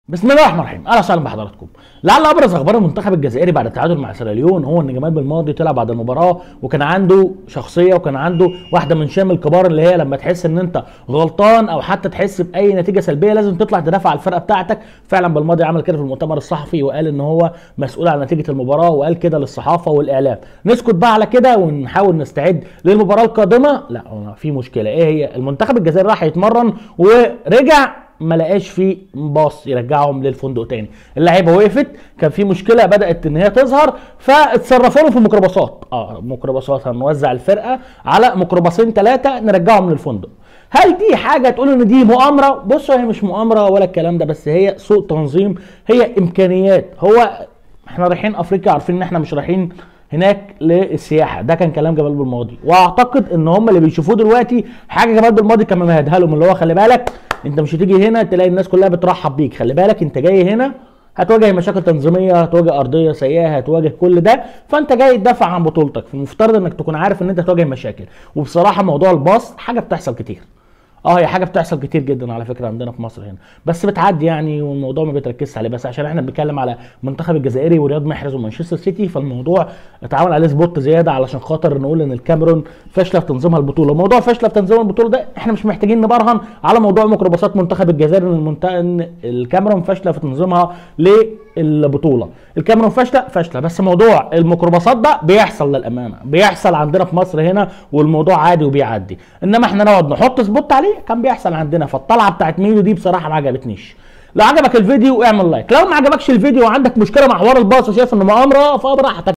بسم الله الرحمن الرحيم اهلا وسهلا بحضراتكم لعل ابرز اخبار المنتخب الجزائري بعد التعادل مع سيراليون هو ان جمال بالماضي طلع بعد المباراه وكان عنده شخصيه وكان عنده واحده من شام الكبار اللي هي لما تحس ان انت غلطان او حتى تحس باي نتيجه سلبيه لازم تطلع تدافع على الفرقه بتاعتك فعلا بالماضي عمل كده في المؤتمر الصحفي وقال ان هو مسؤول عن نتيجه المباراه وقال كده للصحافه والاعلام نسكت بقى على كده ونحاول نستعد للمباراه القادمه لا في مشكله ايه هي المنتخب الجزائري راح يتمرن ورجع ما لقاش في باص يرجعهم للفندق تاني اللعيبه وقفت كان في مشكله بدات ان هي تظهر فاتصرفوا له في ميكروباصات اه ميكروباصات هنوزع الفرقه على ميكروباصين ثلاثه نرجعهم للفندق هل دي حاجه تقول ان دي مؤامره بصوا هي مش مؤامره ولا الكلام ده بس هي سوء تنظيم هي امكانيات هو احنا رايحين افريقيا عارفين ان احنا مش رايحين هناك للسياحه ده كان كلام جمال بالماضي واعتقد ان هم اللي بيشوفوه دلوقتي حاجه جمال بالماضي كان ممهدها لهم اللي هو خلي بالك انت مش هتيجي هنا تلاقي الناس كلها بترحب بيك خلي بالك انت جاي هنا هتواجه مشاكل تنظيميه هتواجه ارضيه سيئه هتواجه كل ده فانت جاي تدافع عن بطولتك فالمفترض انك تكون عارف ان انت هتواجه مشاكل وبصراحه موضوع الباص حاجه بتحصل كتير اه هي حاجه بتحصل كتير جدا على فكره عندنا في مصر هنا بس بتعدي يعني والموضوع ما بيتركزش عليه بس عشان احنا بنتكلم على المنتخب الجزائري ورياض محرز ومانشستر سيتي فالموضوع اتعمل عليه سبوت زياده علشان خاطر نقول ان الكاميرون فاشله في تنظيمها البطوله موضوع فاشله في تنظيم البطوله ده احنا مش محتاجين نبرهن على موضوع ميكروباصات منتخب الجزائر ان, المنت... ان الكاميرون فاشله في تنظيمها للبطوله الكاميرون فاشله فاشله بس موضوع الميكروباصات ده بيحصل للامانه بيحصل عندنا في مصر هنا والموضوع عادي وبيعدي انما احنا نقعد نحط سبوت عليه كان بيحصل عندنا فالطلعه بتاعت ميدو دي بصراحه ما عجبتنيش لو عجبك الفيديو اعمل لايك لو ما عجبكش الفيديو وعندك مشكله مع حوار الباص وشايف انه مؤامره فبراحتك